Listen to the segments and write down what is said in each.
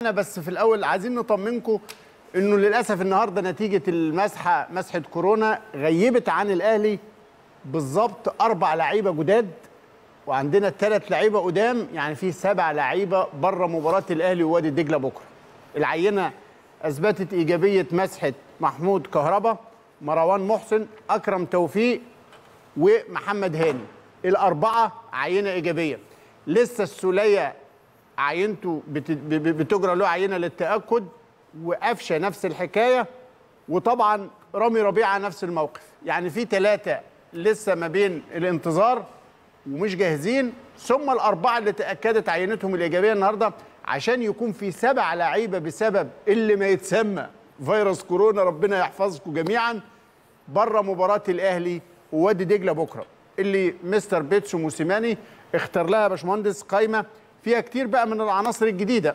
انا بس في الاول عايزين نطمنكم انه للاسف النهارده نتيجه المسحه مسحه كورونا غيبت عن الاهلي بالظبط اربع لعيبه جداد وعندنا ثلاث لعيبه قدام يعني في سبع لعيبه بره مباراه الاهلي ووادي دجله بكره العينه اثبتت ايجابيه مسحه محمود كهربا مروان محسن اكرم توفيق ومحمد هاني الاربعه عينه ايجابيه لسه السوليه عينته بت- ب- ب- بتجرى له عينه للتاكد وقفشه نفس الحكايه وطبعا رامي ربيعه نفس الموقف يعني في ثلاثه لسه ما بين الانتظار ومش جاهزين ثم الاربعه اللي تاكدت عينتهم الايجابيه النهارده عشان يكون في سبع لعيبه بسبب اللي ما يتسمى فيروس كورونا ربنا يحفظكم جميعا بره مباراه الاهلي ووادي دجله بكره اللي مستر بيتسو موسيماني اختار لها يا باشمهندس قايمه فيها كتير بقى من العناصر الجديده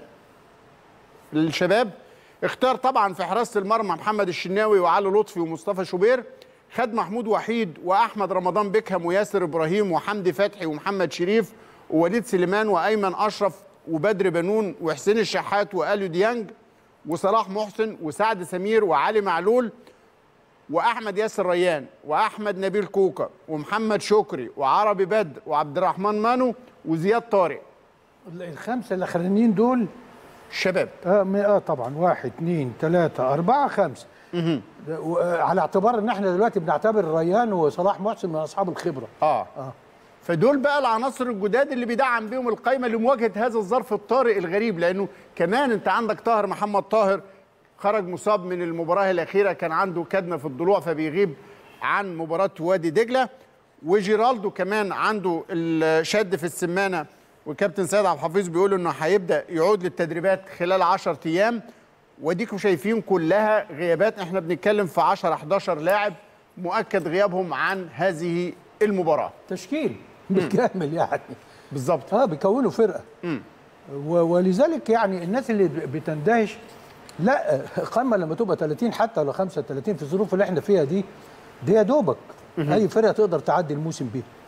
للشباب اختار طبعا في حراسه المرمى محمد الشناوي وعلي لطفي ومصطفى شوبير خد محمود وحيد واحمد رمضان بيكهام وياسر ابراهيم وحمدي فتحي ومحمد شريف ووليد سليمان وايمن اشرف وبدر بنون وحسين الشحات واليو ديانج وصلاح محسن وسعد سمير وعلي معلول واحمد ياسر ريان واحمد نبيل كوكا ومحمد شكري وعربي بدر وعبد الرحمن مانو وزياد طارق الخمسه الاخرانيين دول الشباب اه م- اه طبعا واحد اثنين ثلاثة أربعة خمسة ده- و- آه، على اعتبار ان احنا دلوقتي بنعتبر ريان وصلاح محسن من اصحاب الخبرة اه فدول بقى العناصر الجداد اللي بيدعم بيهم القايمه لمواجهه هذا الظرف الطارئ الغريب لانه كمان انت عندك طاهر محمد طاهر خرج مصاب من المباراه الاخيره كان عنده كدمه في الضلوع فبيغيب عن مباراه وادي دجله وجيرالدو كمان عنده الشد في السمانه وكابتن سيد عبد الحفيظ بيقول انه هيبدا يعود للتدريبات خلال 10 ايام وديكم شايفين كلها غيابات احنا بنتكلم في 10 11 لاعب مؤكد غيابهم عن هذه المباراه تشكيل بالكامل يعني بالظبط اه بيكونوا فرقة و- ولذلك يعني الناس اللي ب- بتندهش لا قمة لما تبقى 30 حتى ولا 35 في الظروف اللي احنا فيها دي دي يا دوبك اي فرقة تقدر تعدي الموسم بيها